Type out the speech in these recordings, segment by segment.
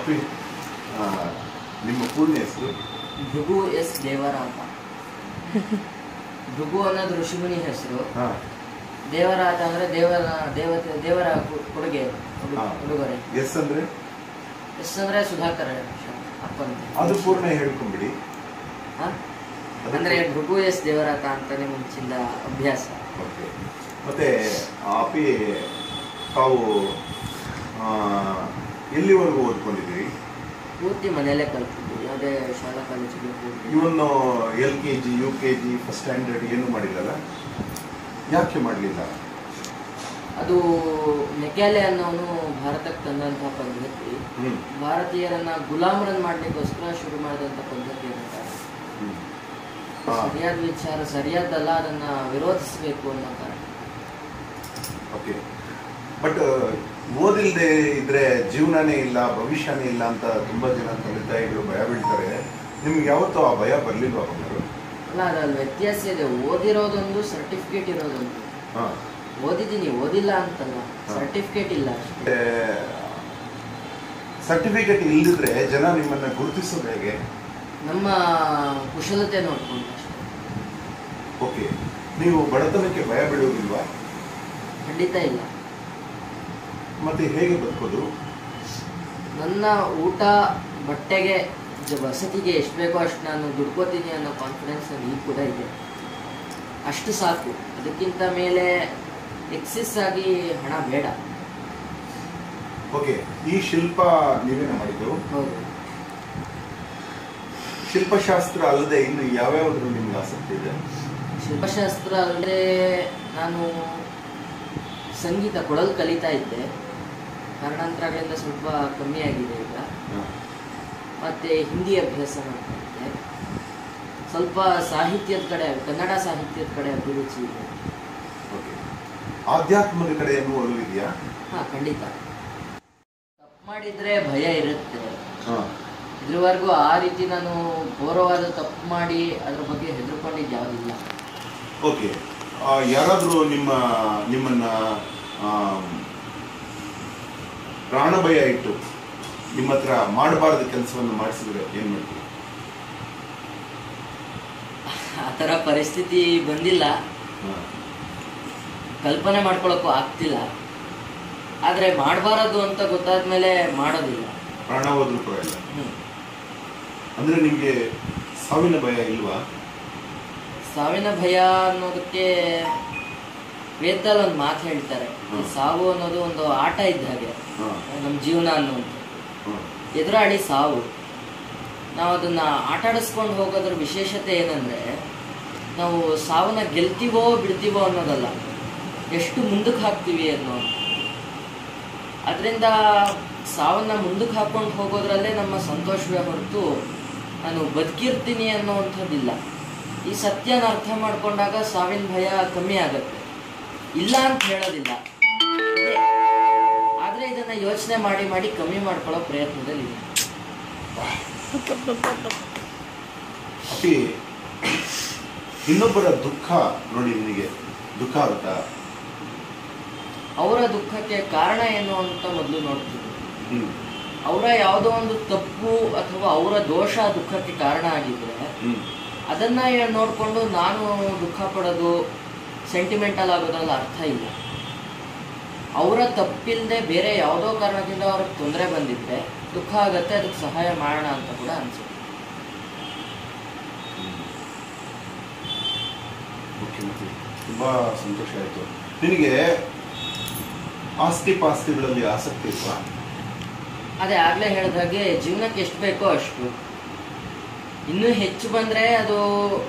ಅಪ್ಪಿ ಆ, ನಿಮ್ಮ ಪೂರ್ಣ ಹೆಸರು ಭೃಗು ಎಸ್ ದೇವರ ಅಂತ ಭೃಗು ಅನ್ನೋದು ಋಷಿಮುನಿ ಹೆಸರು ಹಾ ದೇವರಾತ ಅಂದ್ರೆ ದೇವರ ದೇವತೆ ದೇವರ ಕೊ- ಕೊಡುಗೆ ಉಡು- ಹಾ. ಉಡುಗೊರೆ ಎಸ್ ಅಂದ್ರೆ ಎಸ್ ಅಂದ್ರೆ ಸುಧಾಕರ ಅಪ್ಪಂತ ಅದು ಪೂರ್ಣ ಹೇಳ್ಕೊಂಬಿಡಿ ಹಾ? ಅದು ಅಂದ್ರೆ ಪೂರ್ಣ. ಭೃಗು ಎಸ್ ದೇವರಾತ ಅಂತಾನೆ ಮುಂಚಿಂದ ಅಭ್ಯಾಸ ಓಕೆ ಮತ್ತೆ ಆ, ಅಪ್ಪಿ ತಾವು ಆ, ಎಲ್ಲಿವರೆಗೂ ಓದ್ಕೊಂಡಿದ್ದೀರಿ ಪೂರ್ತಿ ಮನೆಯಲ್ಲೇ ಕಲ್ತಿದ್ವಿ ಯಾವುದೇ ಶಾಲಾ ಕಾಲೇಜಿಗೆ ಹೋಗಿ even L K G U K G first standard ಏನು ಮಾಡಿಲ್ಲಲ್ಲ ಯಾಕೆ ಮಾಡಲಿಲ್ಲ ಅದು ಮೆಕ್ಯಾಲೆ ಅನ್ನೋನು ಭಾರತಕ್ಕೆ ತಂದಂತಹ ಪದ್ಧತಿ ಹ್ಮ್ ಭಾರತೀಯರನ್ನ ಗುಲಾಮರನ್ನ ಮಾಡ್ಲಿಕ್ಕೋಸ್ಕರ ಶುರು ಮಾಡಿದಂಥ ಪದ್ಧತಿ ಏನಂತ ಹ್ಮ್. ಹಾ, ಸರಿಯಾದ ವಿಚಾರ ಸರಿಯಾದಲ್ಲ ಅದನ್ನ ವಿರೋಧಿಸಬೇಕು ಅನ್ನೋ ಕಾರಣ ಓಕೆ ಬಟ್ ಓದಿಲ್ಲದೆ ಇದ್ರೆ ಜೀವನನೇ ಇಲ್ಲ ಭವಿಷ್ಯನೇ ಇಲ್ಲ ಅಂತ ತುಂಬಾ ಜನ ತಂದೆ ತಾಯಿಗಳು ಭಯ ಬೀಳ್ತಾರೆ ನಿಮ್ಗೆ ಯಾವತ್ತೂ ಆ ಭಯ ಬರ್ಲಿಲ್ವಾ ಬಂಗಾರು ಅಲ್ಲ ಅದ್ರಲ್ಲಿ ವ್ಯತ್ಯಾಸ ಇದೆ ಓದಿರೋದೊಂದು ಸರ್ಟಿಫಿಕೇಟ್ ಇರೋದೊಂದು ಹಾ ಓದಿದ್ದೀನಿ ಓದಿಲ್ಲ ಅಂತಲ್ಲ ಹಾ. ಸರ್ಟಿಫಿಕೇಟ್ ಇಲ್ಲ ಅಷ್ಟೇ ಸರ್ಟಿಫಿಕೇಟ್ ಇಲ್ಲದಿದ್ರೆ ಜನ ನಿಮ್ಮನ್ನ ಗುರುತಿಸೋದು ಹೇಗೆ ನಮ್ಮ ಕುಶಲತೆ ನೋಡ್ಕೊಂಡು ಅಷ್ಟೇ ಓಕೆ ನೀವು ಬಡತನಕ್ಕೆ ಭಯ ಬೀಳೋದಿಲ್ವಾ ಖಂಡಿತ ಇಲ್ಲ ಮತ್ತೆ ಹೇಗೆ ಬದುಕೋದು ನನ್ನ ಊಟ ಬಟ್ಟೆಗೆ ಜ- ವಸತಿಗೆ ಎಷ್ಟು ಬೇಕೋ ಅಷ್ಟು ನಾನು ದುಡ್ಕೋತೀನಿ ಅನ್ನೋ ಕಾನ್ಫಿಡೆನ್ಸ್ ನನಗೆ ಈಗ ಕೂಡ ಇದೆ ಅಷ್ಟು ಸಾಕು ಅದಕ್ಕಿಂತ ಮೇಲೆ ಎಕ್ಸೆಸ್ ಆಗಿ ಹಣ ಬೇಡ ಓಕೆ ಈ ಶಿಲ್ಪ ನೀವೇನ ಮಾಡಿದ್ದು ಹೌದು ಶಿಲ್ಪಶಾಸ್ತ್ರ ಅಲ್ಲದೆ ಇನ್ನು ಯಾವ್ಯಾವ್ದು ನಿಮ್ಗೆ ಆಸಕ್ತಿ ಇದೆ ಶಿಲ್ಪಶಾಸ್ತ್ರ ಅಲ್ಲದೆ ನಾನು ಸಂಗೀತ ಕೊಡಲು ಕಲಿತಾ ಇದ್ದೆ ಕಾರಣಾಂತರಗಳಿಂದ ಸ್ವಲ್ಪ ಕಮ್ಮಿ ಆಗಿದೆ ಈಗ ಹ. ಮತ್ತೆ ಹಿಂದಿ ಅಭ್ಯಾಸ ಮಾಡ್ತಾ ಇದ್ದೆ ಸ್ವಲ್ಪ ಸಾಹಿತ್ಯದ ಕಡೆ ಕನ್ನಡ ಸಾಹಿತ್ಯದ ಕಡೆ ಅಭಿರುಚಿ ಇದೆ ಓಕೆ ಆಧ್ಯಾತ್ಮದ ಕಡೆ ಏನು ಒಲವಿದೆಯಾ ಹಾ ಖಂಡಿತ ತಪ್ಪು ಮಾಡಿದ್ರೆ ಭಯ ಇರುತ್ತೆ ಹ. ಇದುವರೆಗೂ ಆ ರೀತಿ ನಾನು ಘೋರವಾದ ತಪ್ಪು ಮಾಡಿ ಅದ್ರ ಬಗ್ಗೆ ಹೆದರ್ಕೊಂಡಿದ್ದು ಯಾವುದಿಲ್ಲ ಓಕೆ ಆ, ಯಾರಾದ್ರೂ ನಿಮ್ಮ ನಿಮ್ಮನ್ನ ಆಮ್, ಪ್ರಾಣ ಭಯ ಇಟ್ಟು ನಿಮ್ಮ ಹತ್ರ ಮಾಡಬಾರ್ದ ಕೆಲಸವನ್ನು ಮಾಡಿಸಿದ್ರೆ ಏನ್ ಮಾಡ್ತೀವಿ ಆ ಥರ ಪರಿಸ್ಥಿತಿ ಬಂದಿಲ್ಲ ಹ. ಕಲ್ಪನೆ ಮಾಡ್ಕೊಳಕ್ಕೂ ಆಗ್ತಿಲ್ಲ ಆದರೆ ಮಾಡಬಾರದು ಅಂತ ಗೊತ್ತಾದ್ಮೇಲೆ ಮಾಡೋದಿಲ್ಲ ಪ್ರಾಣ ಹೋದ್ರೂ ಪರವಾಗಿಲ್ಲ ಹ್ಮ್. ಅಂದ್ರೆ ನಿಮ್ಗೆ ಸಾವಿನ ಭಯ ಇಲ್ವಾ ಸಾವಿನ ಭಯ ಅನ್ನೋದಕ್ಕೆ ವೇದದಲ್ಲಿ ಒಂದು ಮಾತು ಹೇಳ್ತಾರೆ ಹ್ಮ್. ಸಾವು ಅನ್ನೋದು ಒಂದು ಆಟ ಇದ್ದ ಹಾಗೆ ಹ. ನಮ್ಮ ಜೀವನ ಅನ್ನುವಂಥದ್ದು ಹ. ಎದುರಾಳಿ ಸಾವು ನಾವು ಅದನ್ನ ಆಟ ಆಡಿಸ್ಕೊಂಡು ಹೋಗೋದ್ರ ವಿಶೇಷತೆ ಏನಂದ್ರೆ ನಾವು ಸಾವನ್ನ ಗೆಲ್ತೀವೋ ಬಿಡ್ತೀವೋ ಅನ್ನೋದಲ್ಲ ಎಷ್ಟು ಮುಂದಕ್ಕೆ ಹಾಕ್ತೀವಿ ಅನ್ನೋದು ಅದರಿಂದ ಸಾವನ್ನ ಮುಂದಕ್ಕೆ ಹಾಕೊಂಡು ಹೋಗೋದ್ರಲ್ಲೇ ನಮ್ಮ ಸಂತೋಷವೇ ಹೊರತು ನಾನು ಬದುಕಿರ್ತೀನಿ ಅನ್ನೋವಂಥದ್ದಿಲ್ಲ ಈ ಸತ್ಯನ ಅರ್ಥ ಮಾಡ್ಕೊಂಡಾಗ ಸಾವಿನ ಭಯ ಕಮ್ಮಿ ಆಗತ್ತೆ ಇಲ್ಲ ಅಂತ ಹೇಳೋದಿಲ್ಲ ಇದೆ. ಆದ್ರೆ ಇದನ್ನ ಯೋಚನೆ ಮಾಡಿ ಮಾಡಿ ಕಮ್ಮಿ ಮಾಡ್ಕೊಳ್ಳೋ ಪ್ರಯತ್ನದಲ್ಲಿ ಇದೆ. ಅಪ್ಪಿ ಇನ್ನೊಬ್ಬರ ದುಃಖ ನೋಡಿ ನಿನಗೆ ದುಃಖ ಆಗುತ್ತಾ ಅವರ ದುಃಖಕ್ಕೆ ಕಾರಣ ಏನು ಅಂತ ಮೊದಲು ನೋಡ್ತೀವಿ ಹ್ಮ್ ಅವರ ಯಾವುದೋ ಒಂದು ತಪ್ಪು ಅಥವಾ ಅವರ ದೋಷ ದುಃಖಕ್ಕೆ ಕಾರಣ ಆಗಿದ್ರೆ ಹ್ಮ್ ಅದನ್ನ ನೋಡಿಕೊಂಡು ನಾನು ದುಃಖ ಪಡೋದು ಸೆಂಟಿಮೆಂಟಲ್ ಆಗೋದ್ರಲ್ಲಿ ಅರ್ಥ ಇಲ್ಲ ಅವರ ತಪ್ಪಿಲ್ಲದೆ ಬೇರೆ ಯಾವುದೋ ಕಾರಣದಿಂದ ಅವ್ರಿಗೆ ತೊಂದರೆ ಬಂದಿದ್ರೆ ದುಃಖ ಆಗತ್ತೆ ಅದಕ್ಕೆ ಸಹಾಯ ಮಾಡೋಣ ಅಂತ ಕೂಡ ಅನ್ಸುತ್ತೆ ಓಕೆ ಮತ್ತೆ ತುಂಬಾ ಸಂತೋಷ ಆಯ್ತು ನಿನಗೆ ಆಸ್ತಿ ಪಾಸ್ತಿಗಳಲ್ಲಿ ಆಸಕ್ತಿ ಇಲ್ವಾ ಅದೇ ಆಗ್ಲೇ ಹೇಳ್ದಾಗೆ ಜೀವನಕ್ಕೆ ಎಷ್ಟು ಬೇಕೋ ಅಷ್ಟು ಇನ್ನೂ ಹೆಚ್ಚು ಬಂದ್ರೆ ಅದು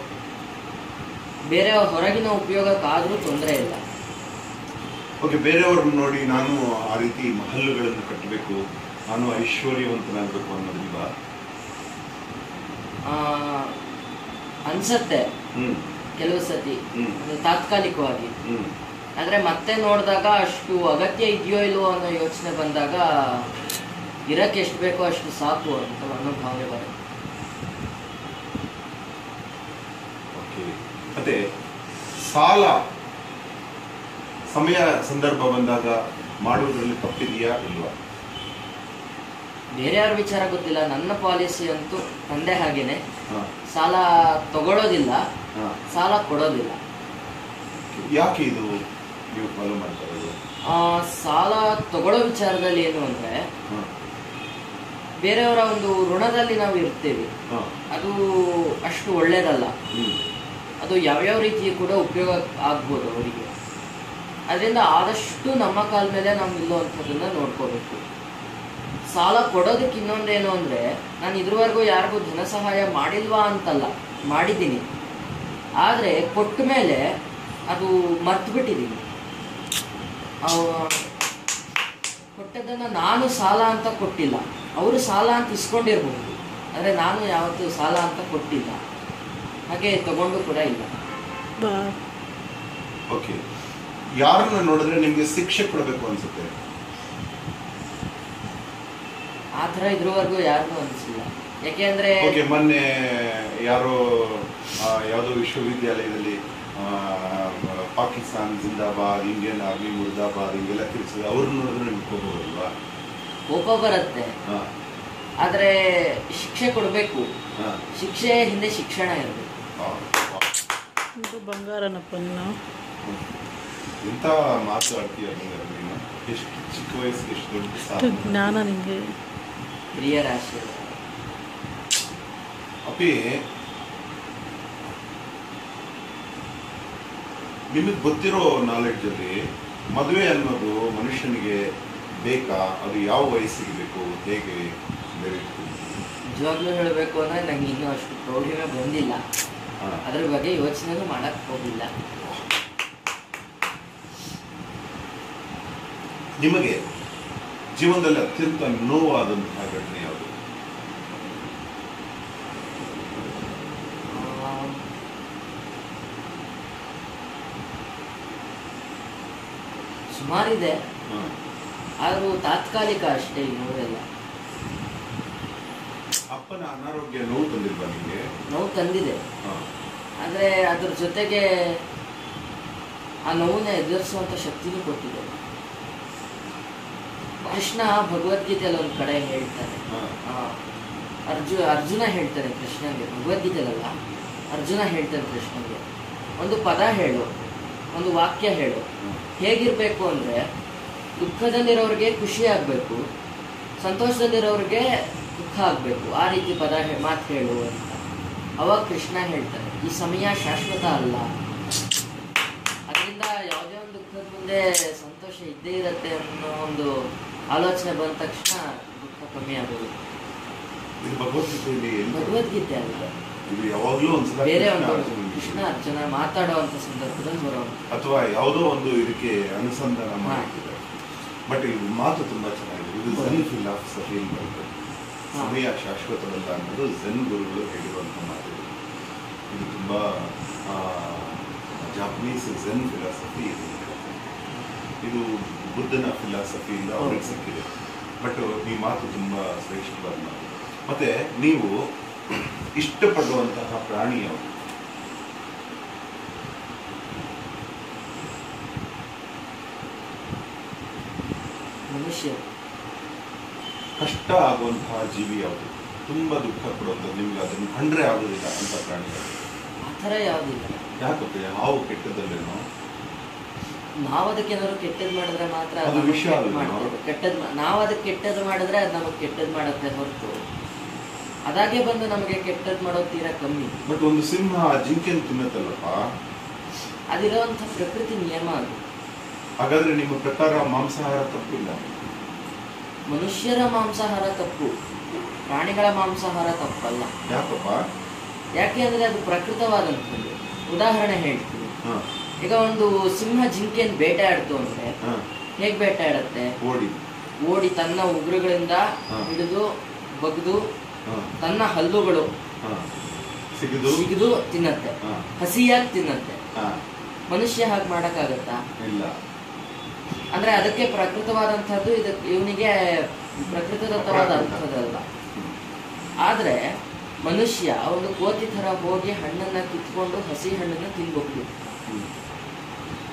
ಬೇರೆ ಹೊರಗಿನ ಉಪಯೋಗಕ್ಕಾದ್ರೂ ತೊಂದರೆ ಇಲ್ಲ ಓಕೆ ಬೇರೆಯವ್ರನ್ನ ನೋಡಿ ನಾನು ಆ ರೀತಿ ಮಹಲ್ಲುಗಳನ್ನು ಕಟ್ಟಬೇಕು ನಾನು ಐಶ್ವರ್ಯವಂತನಾಗಬೇಕು ಅನ್ನೋದಿಲ್ವಾ ಆ, ಅನ್ಸತ್ತೆ ಹ್ಮ್ ಕೆಲವು ಸತಿ ಹ್ಮ್. ಅದು ತಾತ್ಕಾಲಿಕವಾಗಿ ಹ್ಮ್ ಆದ್ರೆ ಮತ್ತೆ ನೋಡಿದಾಗ ಅಷ್ಟು ಅಗತ್ಯ ಇದೆಯೋ ಇಲ್ವೋ ಅನ್ನೋ ಯೋಚನೆ ಬಂದಾಗ ಇರಕ್ಕೆ ಎಷ್ಟು ಬೇಕೋ ಅಷ್ಟು ಸಾಕು ಅಂತ ಅನ್ನೋ ಭಾವನೆ ಬರುತ್ತೆ ಓಕೆ ಮತ್ತೆ ಸಾಲ ಸಮಯ ಸಂದರ್ಭ ಬಂದಾಗ ಮಾಡುವುದರಲ್ಲಿ ತಪ್ಪಿದೆಯಾ ಇಲ್ವಾ ಬೇರೆಯವ್ರ ವಿಚಾರ ಗೊತ್ತಿಲ್ಲ ನನ್ನ ಪಾಲಿಸಿ ಅಂತೂ ತಂದೆ ಹಾಗೇನೆ ಹಾ ಸಾಲ ತಗೊಳ್ಳೋದಿಲ್ಲ ಹಾ ಸಾಲ ಕೊಡೋದಿಲ್ಲ ಯಾಕೆ ಇದು ನೀವು ಫಾಲೋ ಮಾಡ್ತಾ ಇರೋದು ಆ, ಸಾಲ ತಗೊಳ್ಳೋ ವಿಚಾರದಲ್ಲಿ ಏನು ಅಂದ್ರೆ ಹಾ ಬೇರೆಯವರ ಒಂದು ಋಣದಲ್ಲಿ ನಾವು ಇರ್ತೀವಿ ಹಾ ಅದು ಅಷ್ಟು ಒಳ್ಳೇದಲ್ಲ ಹ್ಮ್ ಅದು ಯಾವ್ಯಾವ ರೀತಿ ಕೂಡ ಉಪಯೋಗ ಆಗ್ಬೋದು ಅವರಿಗೆ ಅದರಿಂದ ಆದಷ್ಟು ನಮ್ಮ ಕಾಲ ಮೇಲೆ ನಾವು ನಿಲ್ಲುವಂಥದ್ದನ್ನ ನೋಡ್ಕೋಬೇಕು ಸಾಲ ಕೊಡೋದಕ್ಕೆ ಇನ್ನೊಂದೇನು ಅಂದ್ರೆ ನಾನು ಇದುವರೆಗೂ ಯಾರಿಗೂ ಧನ ಸಹಾಯ ಮಾಡಿಲ್ವಾ ಅಂತಲ್ಲ ಮಾಡಿದ್ದೀನಿ ಆದರೆ ಕೊಟ್ಟ ಮೇಲೆ ಅದು ಮರ್ತು ಬಿಟ್ಟಿದ್ದೀನಿ ಕೊಟ್ಟದನ್ನ ನಾನು ಸಾಲ ಅಂತ ಕೊಟ್ಟಿಲ್ಲ ಅವರು ಸಾಲ ಅಂತ ಇಸ್ಕೊಂಡಿರ್ಬಹುದು ಆದರೆ ನಾನು ಯಾವತ್ತೂ ಸಾಲ ಅಂತ ಕೊಟ್ಟಿಲ್ಲ ಹಾಗೆ ತಗೊಂಡು ಕೂಡ ಇಲ್ಲ ಓಕೆ ಯಾರನ್ನ ನೋಡಿದ್ರೆ ನಿಮ್ಗೆ ಶಿಕ್ಷೆ ಕೊಡಬೇಕು ಅನ್ಸುತ್ತೆ ಆ ಥರ ಇದ್ರವರೆಗೂ ಯಾರಿಗೂ ಅನಿಸಿಲ್ಲ ಯಾಕೆಂದ್ರೆ ಓಕೆ ಮೊನ್ನೆ ಯಾರೋ ಆ, ಯಾವುದೋ ವಿಶ್ವವಿದ್ಯಾಲಯದಲ್ಲಿ ಆ, ಪಾಕಿಸ್ತಾನ್ ಜಿಂದಾಬಾದ್ ಇಂಡಿಯನ್ ಆರ್ಮಿ ಮುರ್ದಾಬಾದ್ ಹಿಂಗೆಲ್ಲ ತಿರ್ಸಿದ್ರು ಅವ್ರನ್ನ ನೋಡಿದ್ರೆ ನಿಮ್ಗೆ ಕೋಪ ಬರಲ್ವಾ ಕೋಪ ಬರುತ್ತೆ ಹಾ ಆದರೆ ಶಿಕ್ಷೆ ಕೊಡಬೇಕು ಹಾ ಶಿಕ್ಷೆ ಹಿಂದೆ ಶಿಕ್ಷಣ ಇರಬೇಕು ಆ, ವಾ. ಇದು ಬಂಗಾರನಪ್ಪನ ಎಂತ ಮಾತು ಆಡ್ತೀಯ ಬಂಗಾರ ನೀನು ಎಷ್ಟು ಚಿಕ್ಕ ವಯಸ್ಸಿಗೆ ಎಷ್ಟು ದೊಡ್ಡ ಇಷ್ಟು ಸಾಧನೆ ಜ್ಞಾನ ನಿಮಗೆ ಹಿರಿಯರ ಆಶೀರ್ವಾದ ಅಪ್ಪಿ ನಿಮಗೆ ಗೊತ್ತಿರೋ ನಾಲೆಡ್ಜ್ ಅಲ್ಲಿ ಮದುವೆ ಅನ್ನೋದು ಮನುಷ್ಯನಿಗೆ ಬೇಕಾ ಅದು ಯಾವ ವಯಸ್ಸಿಗೆ ಬೇಕು ಹೇಗೆ ಬೇರೆ ನಿಜವಾಗ್ಲೂ ಹೇಳಬೇಕು ಅಂದ್ರೆ ನಂಗೆ ಇನ್ನೂ ಅಷ್ಟು ಪ್ರೌಢಿಮೆ ಬಂದಿಲ್ಲ ಹಾ. ಅದ್ರ ಬಗ್ಗೆ ಯೋಚನೆನೂ ಮಾಡಕ್ ಹೋಗಿಲ್ಲ ನಿಮಗೆ ಜೀವನದಲ್ಲಿ ಅತ್ಯಂತ ನೋವಾದಂತಹ ಘಟನೆ ಯಾವುದು ಆ, ಸುಮಾರಿದೆ ಹಾ. ಆದರೂ ತಾತ್ಕಾಲಿಕ ಅಷ್ಟೇ ಈ ನೋವೆಲ್ಲ ಅಪ್ಪನ ಅನಾರೋಗ್ಯ ನೋವು ತಂದಿಲ್ವಾ ನಿಮಗೆ ನೋವು ತಂದಿದೆ ಹಾ. ಆದರೆ ಅದ್ರ ಜೊತೆಗೆ ಆ ನೋವನ್ನ ಎದುರಿಸುವಂಥ ಶಕ್ತಿನೂ ಕೊಟ್ಟಿದೆ ಕೃಷ್ಣ ಭಗವದ್ಗೀತೆಯಲ್ಲಿ ಒಂದು ಕಡೆ ಹೇಳ್ತಾನೆ ಹಾ. ಆ, ಅರ್ಜು ಅರ್ಜುನ ಹೇಳ್ತಾನೆ ಕೃಷ್ಣನಿಗೆ ಭಗವದ್ಗೀತೆಯಲ್ಲ ಅರ್ಜುನ ಹೇಳ್ತಾನೆ ಕೃಷ್ಣನಿಗೆ ಒಂದು ಪದ ಹೇಳು ಒಂದು ವಾಕ್ಯ ಹೇಳು ಹ್ಮ್. ಹೇಗಿರ್ಬೇಕು ಅಂದ್ರೆ ದುಃಖದಲ್ಲಿರೋರಿಗೆ ಖುಷಿ ಆಗ್ಬೇಕು ಸಂತೋಷದಲ್ಲಿರೋರಿಗೆ ದುಃಖ ಆಗ್ಬೇಕು ಆ ರೀತಿ ಪದ ಹೇ- ಮಾತು ಹೇಳು ಅಂತ ಅವಾಗ ಕೃಷ್ಣ ಹೇಳ್ತಾನೆ ಈ ಸಮಯ ಶಾಶ್ವತ ಅಲ್ಲ ಅದರಿಂದ ಯಾವುದೇ ಒಂದು ದುಃಖದ ಮುಂದೆ ಸಂತೋಷ ಇದ್ದೇ ಇರತ್ತೆ ಅನ್ನೋ ಒಂದು ಆಲೋಚನೆ ಬಂದ ತಕ್ಷಣ ದುಃಖ ಕಮ್ಮಿ ಆಗೋದು ಇದು ಭಗವದ್ಗೀತೆಯಲ್ಲಿ ಎಲ್ಲಿ ಬರುತ್ತೆ? ಭಗವದ್ಗೀತೆ ಅಲ್ಲ ಇದು ಯಾವಾಗಲೂ ಒಂದ್ಸಲ ಬೇರೆ ಕೃಷ್ಣ ಒಂದು ಅರ್ಜುನನಿಗೆ ಕೃಷ್ಣ ಅರ್ಜುನ ಮಾತಾಡುವಂತ ಸಂದರ್ಭದಲ್ಲಿ ಬರೋದು ಅಥವಾ ಯಾವುದೋ ಒಂದು ಇದಕ್ಕೆ ಅನುಸಂಧಾನ ಹಾ. ಮಾಡಿದ್ದಾರೆ ಬಟ್ ಇದು ಮಾತು ತುಂಬಾ ಚೆನ್ನಾಗಿದೆ ಇದು ಝೆನ್ ಫಿಲಾಸಫಿ ಬರುತ್ತೆ ಹಾ. ಸಮಯ ಶಾಶ್ವತವಲ್ಲ ಅನ್ನೋದು ಝೆನ್ ಗುರುಗಳು ಹೇಳಿರುವಂಥ ಮಾತು ಇದು. ಇದು ತುಂಬಾ ಆ, ಜಾಪನೀಸ್ ಝೆನ್ ಫಿಲಾಸಫಿ ಇದು ಇದು ಬುದ್ಧನ ಫಿಲಾಸಫಿಯಿಂದ ಅವ್ರಿಗೆ ಸಿಕ್ಕಿದೆ ಬಟ್ ಈ ಮಾತು ತುಂಬಾ ಶ್ರೇಷ್ಠವಾದ ಮಾತು ಮತ್ತೆ ನೀವು ಇಷ್ಟಪಡುವಂತಹ ಪ್ರಾಣಿ ಯಾವುದು ಮನುಷ್ಯ ಕಷ್ಟ ಆಗುವಂತಹ ಜೀವಿ ಯಾವುದು ತುಂಬಾ ದುಃಖ ಕೊಡುವಂಥದ್ದು ನಿಮ್ಗೆ ಅದನ್ನು ಕಂಡ್ರೆ ಆಗೋದಿಲ್ಲ ಅಂತ ಪ್ರಾಣಿ ಯಾವುದು? ಆ ಥರ ಯಾವುದಿಲ್ಲ ಯಾಕಪ್ಪ ಹಾವು ಕೆಟ್ಟದಲ್ಲೇನೋ ನಾವು ಅದಕ್ಕೆ ಏನಾದ್ರು ಕೆಟ್ಟದ್ ಮಾಡಿದ್ರೆ ಮಾತ್ರ ಅದು ನಮಗೆ ವಿಷ ಕೆಟ್ಟದ್ ಅಲ್ವಾ? ಮಾಡ್ತದೆ ಕೆಟ್ಟದ್ ಮಾ- ನಾವು ಅದಕ್ಕೆ ಕೆಟ್ಟದ್ ಮಾಡಿದ್ರೆ ಅದು ನಮಗೆ ಕೆಟ್ಟದ್ ಮಾಡುತ್ತೆ ಹೊರತು ಅದಾಗೆ ಬಂದು ನಮಗೆ ಕೆಟ್ಟದ್ ಮಾಡೋದು ತೀರಾ ಕಮ್ಮಿ ಬಟ್ ಒಂದು ಸಿಂಹ ಆ ಜಿಂಕೆನ ತಿನ್ನತ್ತಲ್ಲಪ್ಪ ಅದಿರೋಂಥ ಪ್ರಕೃತಿ ನಿಯಮ ಅದು ಹಾಗಾದ್ರೆ ನಿಮ್ಮ ಪ್ರಕಾರ ಮಾಂಸಾಹಾರ ತಪ್ಪಿಲ್ಲ ಮನುಷ್ಯರ ಮಾಂಸಾಹಾರ ತಪ್ಪು ಪ್ರಾಣಿಗಳ ಮಾಂಸಾಹಾರ ತಪ್ಪಲ್ಲ ಯಾಕಪ್ಪ ಯಾಕೆ ಅಂದ್ರೆ ಅದು ಪ್ರಕೃತವಾದಂಥದ್ದು ಉದಾಹರಣೆ ಹೇಳ್ತೀನಿ ಹಾ ಈಗ ಒಂದು ಸಿಂಹ ಜಿಂಕೆಯನ್ನು ಬೇಟೆಯಾಡ್ತು ಅಂದ್ರೆ ಹಾ ಹೇಗ್ ಬೇಟೆಯಾಡತ್ತೆ ಓಡಿ ಓಡಿ ತನ್ನ ಉಗುರುಗಳಿಂದ ಹಾ. ಹಿಡಿದು ಬಗ್ದು ಹಾ ತನ್ನ ಹಲ್ಲುಗಳು ಹಾ ಸಿಗಿದು ಸಿಗಿದು ತಿನ್ನತ್ತೆ ಹಾ ಹಸಿಯಾಗಿ ತಿನ್ನತ್ತೆ ಹಾ ಮನುಷ್ಯ ಹಾಗೆ ಮಾಡಕ್ಕಾಗತ್ತಾ ಇಲ್ಲ ಅಂದ್ರೆ ಅದಕ್ಕೆ ಪ್ರಕೃತವಾದಂಥದ್ದು ಇದಕ್ಕೆ ಇವನಿಗೆ ಪ್ರಕೃತದತ್ತವಾದ ಅಂಥದ್ದಲ್ಲ ಹ್ಮ್. ಆದ್ರೆ ಮನುಷ್ಯ ಒಂದು ಕೋತಿ ತರ ಹೋಗಿ ಹಣ್ಣನ್ನ ಕಿತ್ಕೊಂಡು ಹಸಿ ಹಣ್ಣನ್ನ ತಿನ್ಬಹುದು ಹ್ಮ್.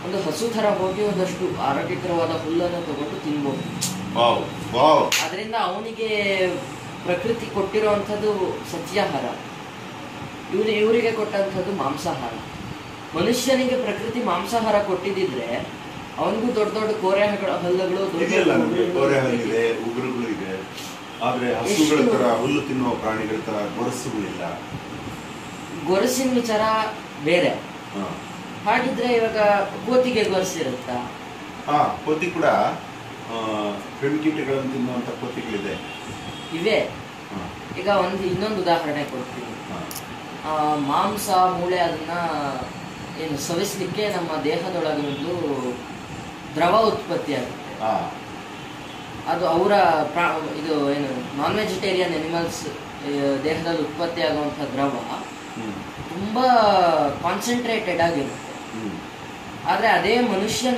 ಒಂದು ಹಸು ಥರ ಹೋಗಿ ಒಂದಷ್ಟು ಆರೋಗ್ಯಕರವಾದ ಹುಲ್ಲನ್ನು ತಗೊಂಡು ತಿನ್ಬೋದು ವಾವ್ ವಾವ್ ಅದರಿಂದ ಅವನಿಗೆ ಪ್ರಕೃತಿ ಕೊಟ್ಟಿರುವಂಥದ್ದು ಸಸ್ಯಾಹಾರ ಇವ್ರು ಇವರಿಗೆ ಕೊಟ್ಟಂಥದ್ದು ಮಾಂಸಾಹಾರ ಮನುಷ್ಯನಿಗೆ ಪ್ರಕೃತಿ ಮಾಂಸಾಹಾರ ಕೊಟ್ಟಿದ್ದಿದ್ರೆ ಅವನಿಗೂ ದೊಡ್ಡ ದೊಡ್ಡ ಕೋರೆ ಹಗಳ- ಹಲ್ಲುಗಳು ದೊಡ್ಡ ಇದೆಯಲ್ಲ ದೊಡ್ಡ ನಮಗೆ ಉಗುರುಗಳು ಕೋರೆ ಇರ್ತಿತ್ತು. ಹಲ್ಲಿದೆ ಉಗುರುಗಳು ಇದೆ ಆದ್ರೆ ಹಸುಗಳ ಎಷ್ಟು- ತರ ಹುಲ್ಲು ತಿನ್ನುವ ಪ್ರಾಣಿಗಳ ತರ ಗೊರಸುಗಳಿಲ್ಲ ಗೊರಸಿನ ವಿಚಾರ ಬೇರೆ ಹಾ. ಹಾಗಿದ್ರೆ ಇವಾಗ ಕೋತಿಗೆ ಗೊರಸಿರುತ್ತಾ ಹಾ ಕೋತಿ ಕೂಡ ಆ, ಕ್ರಿಮಿಕೀಟಗಳನ್ನು ತಿನ್ನುವಂತ ಕೋತಿಗಳಿದೆ ಇವೆ ಹಾ, ಈಗ ಒಂದು ಇನ್ನೊಂದು ಉದಾಹರಣೆ ಕೊಡ್ತೀನಿ ಹಾ. ಆ, ಮಾಂಸ ಮೂಳೆ ಅದನ್ನ ಏನು ಸವಿಸ್ಲಿಕ್ಕೆ ನಮ್ಮ ದೇಹದೊಳಗೆ ಒಂದು ದ್ರವ ಉತ್ಪತ್ತಿ ಆಗುತ್ತೆ ಹಾ, ಅದು ಅವರ ಪ್ರಾ ಇದು ಏನು ನಾನ್ ವೆಜಿಟೇರಿಯನ್ ಎನಿಮಲ್ಸ್ ದೇಹದಲ್ಲಿ ಉತ್ಪತ್ತಿ ಆಗುವಂಥ ದ್ರವ ಹ್ಮ್, ತುಂಬಾ ಕಾನ್ಸಂಟ್ರೇಟೆಡ್ ಆಗಿರುತ್ತೆ ಹ್ಮ್. ಆದ್ರೆ ಅದೇ ಮನುಷ್ಯನ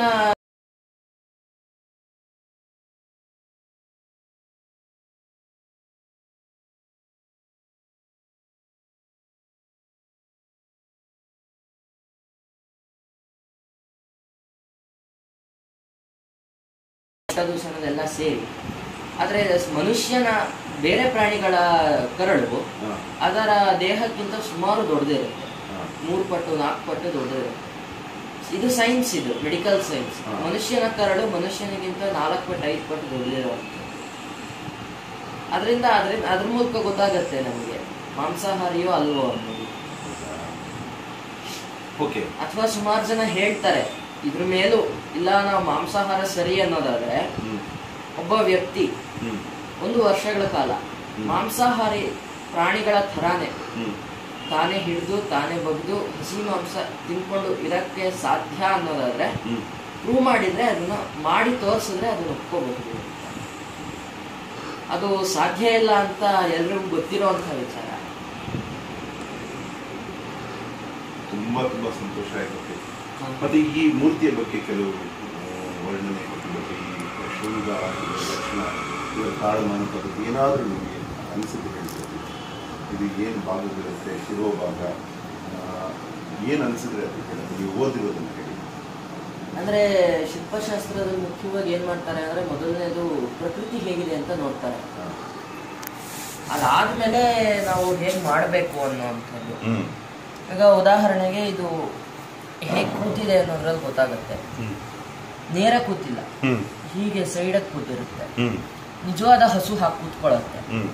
ದೂಷಣದೆಲ್ಲ ಸೇರಿ ಆದ್ರೆ ಮನುಷ್ಯನ ಬೇರೆ ಪ್ರಾಣಿಗಳ ಕರಳು ಹಾ, ಅದರ ದೇಹಕ್ಕಿಂತ ಸುಮಾರು ದೊಡ್ಡದಿರುತ್ತೆ ಹಾ. ಮೂರು ಪಟ್ಟು ನಾಲ್ಕು ಪಟ್ಟು ದೊಡ್ಡದಿರುತ್ತೆ ಇದು ಸೈನ್ಸ್ ಇದು ಮೆಡಿಕಲ್ ಸೈನ್ಸ್ ಹಾ. ಮನುಷ್ಯನ ಕರಳು ಮನುಷ್ಯನಿಗಿಂತ ನಾಲ್ಕು ಪಟ್ಟು ಐದು ಪಟ್ಟು ದೊಡ್ಡದಿರುವಂಥದ್ದು ಅದರಿಂದ ಅದರಿಂದ ಅದ್ರ ಮೂಲಕ ಗೊತ್ತಾಗತ್ತೆ ನಮಗೆ ಮಾಂಸಾಹಾರಿಯೋ ಅಲ್ವೋ ಅನ್ನೋದು ಓಕೆ ಅಥವಾ ಸುಮಾರು ಜನ ಹೇಳ್ತಾರೆ ಇದ್ರ ಮೇಲೂ ಇಲ್ಲ ನಾವು ಮಾಂಸಾಹಾರ ಸರಿ ಅನ್ನೋದಾದ್ರೆ ಹ್ಮ್, ಒಬ್ಬ ವ್ಯಕ್ತಿ ಹ್ಮ್, ಒಂದು ವರ್ಷಗಳ ಕಾಲ ಹ್ಮ್. ಮಾಂಸಾಹಾರಿ ಪ್ರಾಣಿಗಳ ಥರಾನೇ ಹ್ಮ್. ತಾನೇ ಹಿಡಿದು ತಾನೇ ಬಗ್ದು ಹಸಿ ಮಾಂಸ ತಿನ್ಕೊಂಡು ಇರಕ್ಕೆ ಸಾಧ್ಯ ಅನ್ನೋದಾದ್ರೆ ಹ್ಮ್. ಪ್ರೂವ್ ಮಾಡಿದ್ರೆ ಅದನ್ನ ಮಾಡಿ ತೋರಿಸಿದ್ರೆ ಅದನ್ನ ಒಪ್ಕೋಬಹುದು ಅದು ಸಾಧ್ಯ ಇಲ್ಲ ಅಂತ ಎಲ್ರಿಗೂ ಗೊತ್ತಿರೋಂಥ ವಿಚಾರ ತುಂಬಾ ತುಂಬಾ ಸಂತೋಷ ಆಯ್ತು ಮತ್ತೆ ಈ ಮೂರ್ತಿಯ ಬಗ್ಗೆ ಕೆಲವು ಆ, ವರ್ಣನೆ ಬಗ್ಗೆ ಬಗ್ಗೆ ಈ ಶೃಂಗ ಲಕ್ಷಣ ಇವರ ತಾಳಮಾನ ಪದ್ಧತಿ ಏನಾದರೂ ನಿಮಗೆ ಅನಿಸಿಕೆ ಹೇಳ್ಬೋದು ಇದು ಏನು ಭಾಗಗಳಿರುತ್ತೆ ಶಿರೋಭಾಗ ಏನು ಅನಿಸಿದ್ರೆ ಅದು ಹೇಳೋದು ನೀವು ಓದಿರೋದನ್ನು ಹೇಳಿ ಅಂದ್ರೆ ಶಿಲ್ಪಶಾಸ್ತ್ರದಲ್ಲಿ ಮುಖ್ಯವಾಗಿ ಏನ್ ಮಾಡ್ತಾರೆ ಅಂದ್ರೆ ಮೊದಲನೇದು ಪ್ರಕೃತಿ ಹೇಗಿದೆ ಅಂತ ನೋಡ್ತಾರೆ ಹಾ. ಅದಾದ್ಮೇಲೆ ನಾವು ಹೇಗ್ ಮಾಡ್ಬೇಕು ಅನ್ನೋವಂಥದ್ದು ಹ್ಮ್ ಈಗ ಉದಾಹರಣೆಗೆ ಇದು ಹೇಗೆ ಕೂತಿದೆ ಅನ್ನೋದ್ರಲ್ಲಿ ಗೊತ್ತಾಗುತ್ತೆ ಹ್ಮ್ ನೇರ ಕೂತಿಲ್ಲ ಹ್ಮ್ ಹೀಗೆ ಸೈಡಕ್ಕೆ ಕೂತಿರುತ್ತೆ ಹ್ಮ್ ನಿಜವಾದ ಹಸು ಹಾಕಿ ಕೂತ್ಕೊಳ್ಳುತ್ತೆ ಹ್ಮ್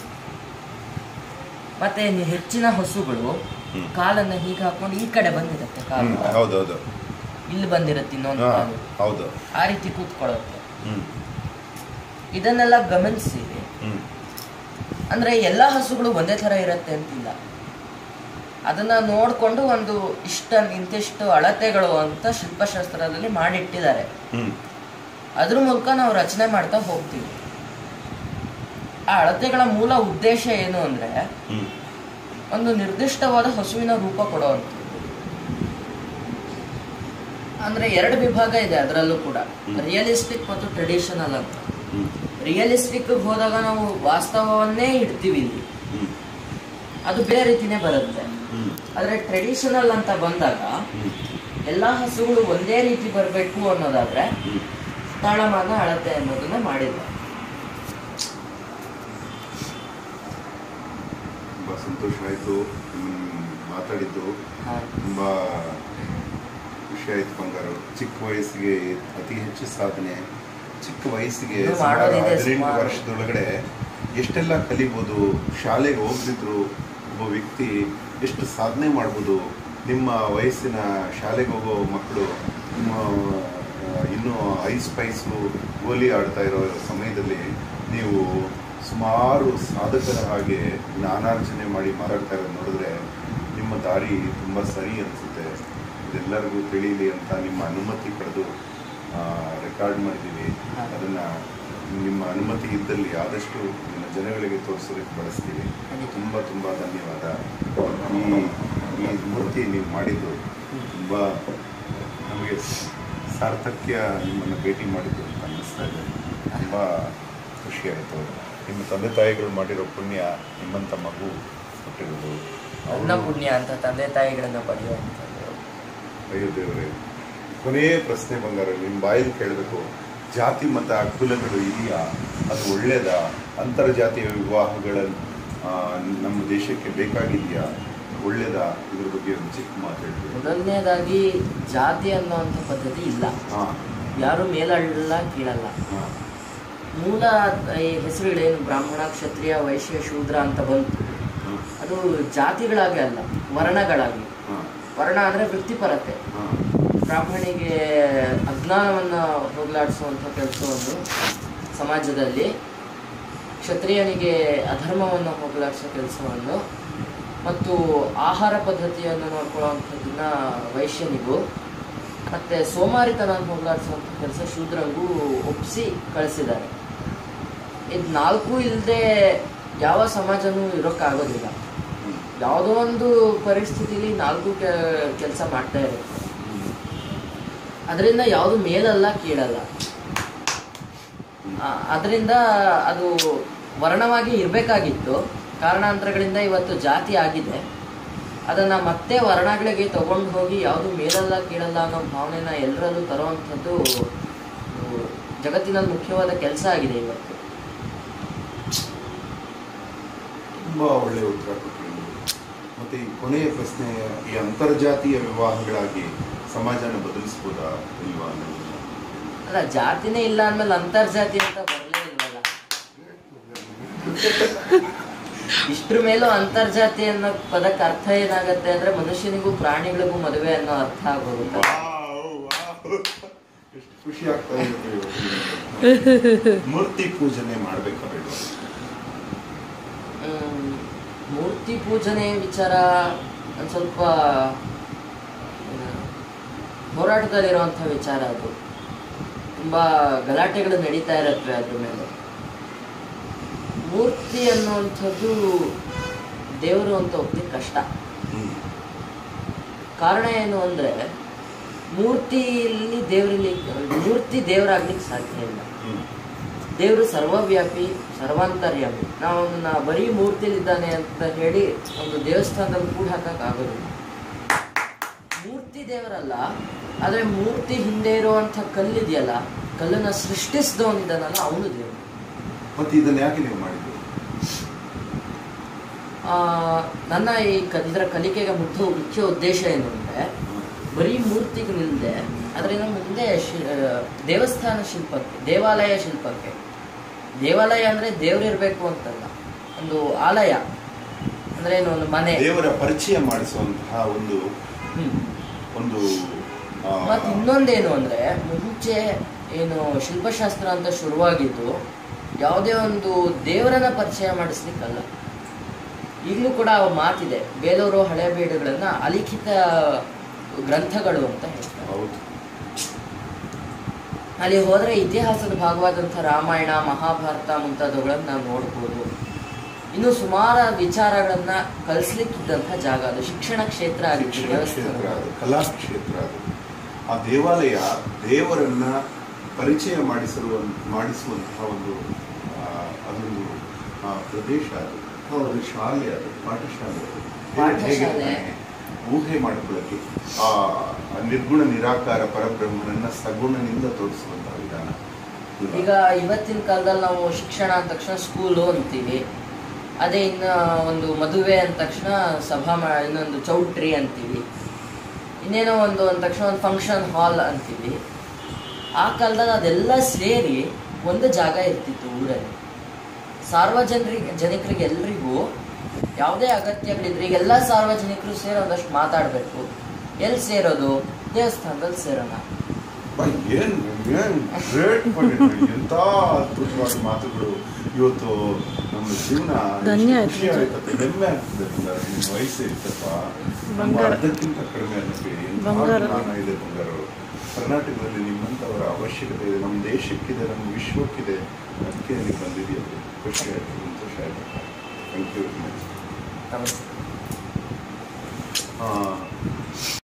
ಮತ್ತೆ ನಿ- ಹೆಚ್ಚಿನ ಹಸುಗಳು ಹ್ಮ್. ಕಾಲನ್ನ ಹೀಗೆ ಹಾಕೊಂಡು ಈ ಕಡೆ ಬಂದಿರುತ್ತೆ ಕಾಲು ಹ್ಮ್ ಹೌದೌದು ಇಲ್ಲಿ ಬಂದಿರುತ್ತೆ ಇನ್ನೊಂದು ಹಾ ಕಾಲು ಹೌದು ಆ ರೀತಿ ಕೂತ್ಕೊಳ್ಳುತ್ತೆ ಹ್ಮ್ ಇದನ್ನೆಲ್ಲ ಗಮನಿಸಿ ಹ್ಮ್ ಅಂದ್ರೆ ಎಲ್ಲಾ ಹಸುಗಳು ಒಂದೇ ತರ ಇರುತ್ತೆ ಅಂತಿಲ್ಲ ಅದನ್ನ ನೋಡ್ಕೊಂಡು ಒಂದು ಇಷ್ಟ ಇಂತಿಷ್ಟು ಅಳತೆಗಳು ಅಂತ ಶಿಲ್ಪಶಾಸ್ತ್ರದಲ್ಲಿ ಮಾಡಿಟ್ಟಿದ್ದಾರೆ ಹ್ಮ್ ಅದ್ರ ಮೂಲಕ ನಾವು ರಚನೆ ಮಾಡ್ತಾ ಹೋಗ್ತೀವಿ ಆ ಅಳತೆಗಳ ಮೂಲ ಉದ್ದೇಶ ಏನು ಅಂದ್ರೆ ಹ್ಮ್ ಒಂದು ನಿರ್ದಿಷ್ಟವಾದ ಹಸುವಿನ ರೂಪ ಕೊಡುವಂಥದ್ದು ಅಂದ್ರೆ ಎರಡು ವಿಭಾಗ ಇದೆ ಅದರಲ್ಲೂ ಕೂಡ ಹ್ಮ್. ರಿಯಲಿಸ್ಟಿಕ್ ಮತ್ತು ಟ್ರೆಡಿಷನಲ್ ಅಂತ ಹ್ಮ್ ರಿಯಲಿಸ್ಟಿಕ್ ಹೋದಾಗ ನಾವು ವಾಸ್ತವವನ್ನೇ ಇಡ್ತೀವಿ ಇಲ್ಲಿ ಹ್ಮ್ ಅದು ಬೇರೆ ರೀತಿನೇ ಬರುತ್ತೆ ಹ್ಮ್ ಆದ್ರೆ ಟ್ರೆಡಿಷನಲ್ ಅಂತ ಬಂದಾಗ ಹ್ಮ್ ಎಲ್ಲಾ ಹಸುಗಳು ಒಂದೇ ರೀತಿ ಬರಬೇಕು ಅನ್ನೋದಾದ್ರೆ ಹ್ಮ್ ತಾಳಮಾನ ಅಳತೆ ಅನ್ನೋದನ್ನ ಮಾಡಿದ್ರು ತುಂಬ ಸಂತೋಷ ಆಯಿತು ಮಾತಾಡಿದ್ದು ಹಾ. ತುಂಬ ಖುಷಿ ಆಯಿತು ಬಂಗಾರು ಚಿಕ್ಕ ವಯಸ್ಸಿಗೆ ಅತಿ ಹೆಚ್ಚು ಸಾಧನೆ ಚಿಕ್ಕ ವಯಸ್ಸಿಗೆ ಇನ್ನೂ ಸುಮಾರು ಮಾಡೋದಿದೆ ಹದಿನೆಂಟು ಸುಮಾರು. ವರ್ಷದೊಳಗಡೆ ಎಷ್ಟೆಲ್ಲ ಕಲಿಬೋದು ಶಾಲೆಗೆ ಹೋಗ್ದಿದ್ರು ಒಬ್ಬ ವ್ಯಕ್ತಿ ಎಷ್ಟು ಸಾಧನೆ ಮಾಡ್ಬೋದು ನಿಮ್ಮ ವಯಸ್ಸಿನ ಶಾಲೆಗೆ ಹೋಗೋ ಮಕ್ಕಳು ನಿಮ್ಮ ಆ, ಇನ್ನೂ ಐಸ್ ಸ್ಪೈಸು ಗೋಲಿ ಆಡ್ತಾ ಇರೋ ಸಮಯದಲ್ಲಿ ನೀವು ಸುಮಾರು ಸಾಧಕರ ಹಾಗೆ ಜ್ಞಾನಾರ್ಜನೆ ಮಾಡಿ ಮಾತಾಡ್ತಾ ಇರೋದು ನೋಡಿದ್ರೆ ನಿಮ್ಮ ದಾರಿ ತುಂಬ ಸರಿ ಅನಿಸುತ್ತೆ ಇದೆಲ್ಲರಿಗೂ ತಿಳಿಯಲಿ ಅಂತ ನಿಮ್ಮ ಅನುಮತಿ ಪಡೆದು ರೆಕಾರ್ಡ್ ಮಾಡಿದ್ದೀವಿ ಹಾ. ಅದನ್ನು ನಿಮ್ಮ ಅನುಮತಿ ಇದ್ದಲ್ಲಿ ಆದಷ್ಟು ನಿಮ್ಮ ಜನಗಳಿಗೆ ತೋರಿಸೋದಕ್ಕೆ ಬಳಸ್ತೀವಿ ಖಂಡಿತ. ತುಂಬ ತುಂಬ ಧನ್ಯವಾದ ಈ ಈ ಮೂರ್ತಿ ನೀವು ಮಾಡಿದ್ದು ತುಂಬ ನಮಗೆ ಸಾರ್ಥಕ್ಯ ನಿಮ್ಮನ್ನು ಭೇಟಿ ಮಾಡಿದ್ದು ಅಂತ ಅನ್ನಿಸ್ತಾ ಇದೆ ತುಂಬ ಖುಷಿಯಾಯಿತು ನಿಮ್ಮ ತಂದೆ ತಾಯಿಗಳು ಮಾಡಿರೋ ಪುಣ್ಯ ನಿಮ್ಮಂಥ ಮಗು ಕೊಟ್ಟಿರೋದು ನನ್ನ ಪುಣ್ಯ ಅಂತ ತಂದೆ ತಾಯಿಗಳನ್ನ ಪಡೆಯುವಂಥದ್ದು ಅಯ್ಯೋ ದೇವರೇ ಕೊನೆಯ ಪ್ರಶ್ನೆ ಬಂಗಾರ ನಿಮ್ಮ ಬಾಯಲ್ಲಿ ಕೇಳಬೇಕು ಜಾತಿ ಮತ ಕುಲಗಳು ಇದೆಯಾ ಅದು ಒಳ್ಳೇದಾ ಅಂತರ್ಜಾತೀಯ ವಿವಾಹಗಳ ಆ, ನಮ್ಮ ದೇಶಕ್ಕೆ ಬೇಕಾಗಿದೆಯಾ ಒಳ್ಳೇದಾ ಇದ್ರ ಬಗ್ಗೆ ಒಂದು ಚಿಕ್ಕ ಮಾತು ಹೇಳ್ತೀವಿ ಮೊದಲನೇದಾಗಿ ಜಾತಿ ಅನ್ನುವಂಥ ಪದ್ಧತಿ ಇಲ್ಲ ಹಾಂ ಯಾರು ಮೇಲಲ್ಲ ಕೀಳಲ್ಲ ಹಾಂ ಮೂಲ ಈ ಹೆಸರುಗಳೇನು ಬ್ರಾಹ್ಮಣ ಕ್ಷತ್ರಿಯ ವೈಶ್ಯ ಶೂದ್ರ ಅಂತ ಬಂತು ಅದು ಜಾತಿಗಳಾಗಿ ಅಲ್ಲ ವರ್ಣಗಳಾಗಿ ಹಾಂ ವರ್ಣ ಅಂದರೆ ವೃತ್ತಿಪರತೆ ಹಾಂ ಬ್ರಾಹ್ಮಣಿಗೆ ಅಜ್ಞಾನವನ್ನು ಹೋಗಲಾಡಿಸುವಂಥ ಕೆಲಸವನ್ನು ಸಮಾಜದಲ್ಲಿ ಕ್ಷತ್ರಿಯನಿಗೆ ಅಧರ್ಮವನ್ನು ಹೋಗಲಾಡಿಸೋ ಕೆಲಸವನ್ನು ಮತ್ತು ಆಹಾರ ಪದ್ಧತಿಯನ್ನು ನೋಡ್ಕೊಳ್ಳುವಂಥದ್ದನ್ನ ವೈಶ್ಯನಿಗೂ ಮತ್ತು ಸೋಮಾರಿತನ ಹೋಗಲಾಡಿಸುವಂಥ ಕೆಲಸ ಶೂದ್ರಂಗೂ ಒಪ್ಪಿಸಿ ಕಳಿಸಿದ್ದಾರೆ ಇದು ನಾಲ್ಕು ಇಲ್ಲದೆ ಯಾವ ಸಮಾಜನೂ ಇರೋಕ್ಕಾಗೋದಿಲ್ಲ ಯಾವುದೋ ಒಂದು ಪರಿಸ್ಥಿತಿಲಿ ನಾಲ್ಕು ಕೆಲಸ ಮಾಡ್ತಾ ಇರುತ್ತೆ ಅದರಿಂದ ಯಾವುದು ಮೇಲಲ್ಲ ಕೀಳಲ್ಲ ಅದರಿಂದ ಅದು ವರ್ಣವಾಗಿ ಇರಬೇಕಾಗಿತ್ತು ಕಾರಣಾಂತರಗಳಿಂದ ಇವತ್ತು ಜಾತಿ ಆಗಿದೆ ಅದನ್ನು ಮತ್ತೆ ವರ್ಣಗಳಿಗೆ ತಗೊಂಡು ಹೋಗಿ ಯಾವುದು ಮೇಲಲ್ಲ ಕೀಳಲ್ಲ ಅನ್ನೋ ಭಾವನೆನ ಎಲ್ಲರಲ್ಲೂ ತರುವಂಥದ್ದು ಇದು ಜಗತ್ತಿನಲ್ಲಿ ಮುಖ್ಯವಾದ ಕೆಲಸ ಆಗಿದೆ ಇವತ್ತು ತುಂಬ ಒಳ್ಳೆಯ ಉತ್ತರ ಕೊಟ್ಟರು ನೀವು. ಮತ್ತೆ ಈ ಕೊನೆಯ ಪ್ರಶ್ನೆ ಈ ಅಂತರ್ಜಾತೀಯ ವಿವಾಹಗಳಾಗಿ ಸಮಾಜನ ಬದಲಿಸ್ಬೋದಾ ಇಲ್ವಾ ಅನ್ನೋದನ್ನ ಅಲ್ಲ ಜಾತಿನೇ ಇಲ್ಲ ಅಂದ್ಮೇಲೆ ಅಂತರ್ಜಾತಿ ಅಂತ ಬರಲೇ ಇಲ್ವಲ್ಲ ಇಷ್ಟ್ರ ಮೇಲೂ ಅಂತರ್ಜಾತಿ ಅನ್ನೋ ಪದಕ್ಕೆ ಅರ್ಥ ಏನಾಗತ್ತೆ ಅಂದ್ರೆ ಮನುಷ್ಯನಿಗೂ ಪ್ರಾಣಿಗಳಿಗೂ ಮದುವೆ ಅನ್ನೋ ಅರ್ಥ ಆಗೋಗುತ್ತೆ ಎಷ್ಟು ಖುಷಿ ಆಗ್ತಾ ಇರುತ್ತೆ ಇವತ್ತು. ಮೂರ್ತಿ ಪೂಜನೆ ಮಾಡ್ಬೇಕಾ ಬೇಡ ಹ್ಮ್, ಮೂರ್ತಿ ಪೂಜನೆ ವಿಚಾರ ಒಂದು ಸ್ವಲ್ಪ ಏನು, ಹೋರಾಟದಲ್ಲಿರುವಂಥ ವಿಚಾರ ಅದು ತುಂಬ ಗಲಾಟೆಗಳು ನಡೀತಾ ಇರತ್ವೆ ಅದ್ರ ಮೇಲೆ ಮೂರ್ತಿ ಅನ್ನುವಂಥದ್ದು ದೇವರು ಅಂತ ಒಪ್ಲಿಕ್ಕೆ ಕಷ್ಟ ಕಾರಣ ಏನು ಅಂದರೆ ಮೂರ್ತಿಯಲ್ಲಿ ದೇವರಲ್ಲಿ ಮೂರ್ತಿ ದೇವರಾಗ್ಲಿಕ್ಕೆ ಸಾಧ್ಯ ಇಲ್ಲ ದೇವರು ಸರ್ವವ್ಯಾಪಿ ಸರ್ವಾಂತರ್ಯಾಮಿ ನಾವು ಅವನ್ನ ಬರೀ ಮೂರ್ತಿಲಿದ್ದಾನೆ ಅಂತ ಹೇಳಿ ಒಂದು ದೇವಸ್ಥಾನದಲ್ಲಿ ಕೂಡ ಹಾಕಕ್ ಆಗೋದಿಲ್ಲ ಮೂರ್ತಿ ದೇವರಲ್ಲ ಆದ್ರೆ ಮೂರ್ತಿ ಹಿಂದೆ ಇರುವಂತ ಕಲ್ಲಿದೆಯಲ್ಲ ಕಲ್ಲನ್ನ ಸೃಷ್ಟಿಸಿದವನಿದ್ದಾನಲ್ಲ ಅವನು ದೇವರು ಮತ್ತೆ ಇದನ್ನ ಯಾಕೆ ನೀವು ಮಾಡಿದ್ದು ಆ, ನನ್ನ ಈ ಕ ಇದರ ಕಲಿಕೆಗೆ ಮುಖ್ಯ ಮುಖ್ಯ ಉದ್ದೇಶ ಏನು ಅಂದ್ರೆ ಬರೀ ಮೂರ್ತಿಗೆ ನಿಲ್ಲದೆ ಅದರಿಂದ ಮುಂದೆ ಶಿ- ಆ, ದೇವಸ್ಥಾನ ಶಿಲ್ಪಕ್ಕೆ ದೇವಾಲಯ ಶಿಲ್ಪಕ್ಕೆ ದೇವಾಲಯ ಅಂದ್ರೆ ದೇವ್ರಿರ್ಬೇಕು ಅಂತಲ್ಲ ಒಂದು ಆಲಯ ಅಂದ್ರೆ ಏನು ಒಂದು ಮನೆ ದೇವರ ಪರಿಚಯ ಮಾಡಿಸುವಂತಹ ಒಂದು ಹ್ಮ್. ಒಂದು ಆ, ಮತ್ತೆ ಇನ್ನೊಂದೇನು ಅಂದ್ರೆ ಮುಂಚೆ ಏನು ಶಿಲ್ಪಶಾಸ್ತ್ರ ಅಂತ ಶುರುವಾಗಿದ್ದು ಯಾವುದೇ ಒಂದು ದೇವರನ್ನ ಪರಿಚಯ ಮಾಡಿಸ್ಲಿಕ್ಕಲ್ಲ ಈಗಲೂ ಕೂಡ ಆ ಮಾತಿದೆ ಬೇಲೂರು ಹಳೆ ಬೇಡುಗಳನ್ನ ಅಲಿಖಿತ ಗ್ರಂಥಗಳು ಅಂತ ಹೇಳ್ತಾರೆ ಹೌದು ಅಲ್ಲಿ ಹೋದ್ರೆ ಇತಿಹಾಸದ ಭಾಗವಾದಂಥ ರಾಮಾಯಣ ಮಹಾಭಾರತ ಮುಂತಾದವುಗಳನ್ನ ನಾವು ನೋಡ್ಬೋದು ಇನ್ನು ಸುಮಾರು ವಿಚಾರಗಳನ್ನ ಕಲಿಸ್ಲಿಕ್ಕಿದ್ದಂಥ ಜಾಗ ಅದು ಶಿಕ್ಷಣ ಕ್ಷೇತ್ರ ಆಗಿತ್ತು ಶಿಕ್ಷಣ ಕ್ಷೇತ್ರ ದೇವಸ್ಥಾನ ಅದು ಕಲಾ ಕ್ಷೇತ್ರ ಅದು ಆ ದೇವಾಲಯ ದೇವರನ್ನ ಪರಿಚಯ ಮಾಡಿಸಿರುವ ಮಾಡಿಸುವಂತಹ ಒಂದು ಆ, ಅದೊಂದು ಆ, ಪ್ರದೇಶ ಅದು ಅದು ಶಾಲೆ ಅದು ಪಾಠಶಾಲೆ ಅದು ದೇವರು ಪಾಠಶಾಲೆ. ಹೇಗಿರ್ತಾನೆ? ಊಹೆ ಮಾಡ್ಕೊಳ್ಳೋಕೆ ಆ ಆ ನಿರ್ಗುಣ ನಿರಾಕಾರ ಪರಬ್ರಹ್ಮನನ್ನ ಸಗುಣನಿಂದ ತೋರಿಸುವಂತಹ ವಿಧಾನ ಈಗ ಇವತ್ತಿನ ಕಾಲದಲ್ಲಿ ನಾವು ಶಿಕ್ಷಣ ಅಂದ ತಕ್ಷಣ ಸ್ಕೂಲು ಅಂತೀವಿ ಅದೇ ಇನ್ನು ಒಂದು ಮದುವೆ ಅಂದ ತಕ್ಷಣ ಸಭಾ ಮಾ ಇನ್ನೊಂದು ಚೌಟ್ರಿ ಅಂತೀವಿ ಇನ್ನೇನೋ ಒಂದು ಅಂದ ತಕ್ಷಣ ಒಂದು ಫಂಕ್ಷನ್ ಹಾಲ್ ಅಂತೀವಿ ಆ ಕಾಲದಲ್ಲಿ ಅದೆಲ್ಲ ಸೇರಿ ಒಂದು ಜಾಗ ಇರ್ತಿತ್ತು ಊರಲ್ಲಿ ಸಾರ್ವಜನಿಕ ಜನಕರಿಗೆ ಎಲ್ರಿಗೂ ಯಾವುದೇ ಅಗತ್ಯಗಳಿದ್ರೆ ಈಗ ಎಲ್ಲ ಸಾರ್ವಜನಿಕರು ಸೇರಿ ಒಂದಷ್ಟು ಮಾತಾಡಬೇಕು ಎಲ್ಲಿ ಸೇರೋದು ದೇವಸ್ಥಾನದಲ್ಲಿ ಸೇರೋಣ ಬಾ, ಏನ್ ಏನ್ ಗ್ರೇಟ್ ಮಾಡಿದ್ರಿ ಎಂತ ಅದ್ಭುತವಾದ ಮಾತುಗಳು ಇವತ್ತು ನಮ್ಮ ಜೀವನ ಎಷ್ಟು ಧನ್ಯ ಆಯ್ತು ಖುಷಿ ಆಯ್ತಪ್ಪ ಹೆಮ್ಮೆ ಆಗ್ತದೆ ಬಂಗಾರ ನಿಮ್ಮ ವಯಸ್ಸು ಇರ್ತಪ್ಪ ನಮ್ಮ ಬಂಗಾರ. ಅರ್ಧಕ್ಕಿಂತ ಕಡಿಮೆ ಅನ್ನೋಕೆ ಎಂಥ ಬಂಗಾರ. ಜ್ಞಾನ ಇದೆ ಬಂಗಾರ ಕರ್ನಾಟಕದಲ್ಲಿ ನಿಮ್ಮಂಥವರ ಅವಶ್ಯಕತೆ ಇದೆ ನಮ್ಮ ದೇಶಕ್ಕಿದೆ ನಮ್ಮ ವಿಶ್ವಕ್ಕಿದೆ ಅದಕ್ಕೆ ನೀವು ಬಂದಿದೆಯಲ್ಲ ಖುಷಿ ಆಯ್ತು ಸಂತೋಷ ಆಯ್ತು ಥ್ಯಾಂಕ್ ಯು ವೆರಿ ಮಚ್ ನಮಸ್ತೆ ಆ,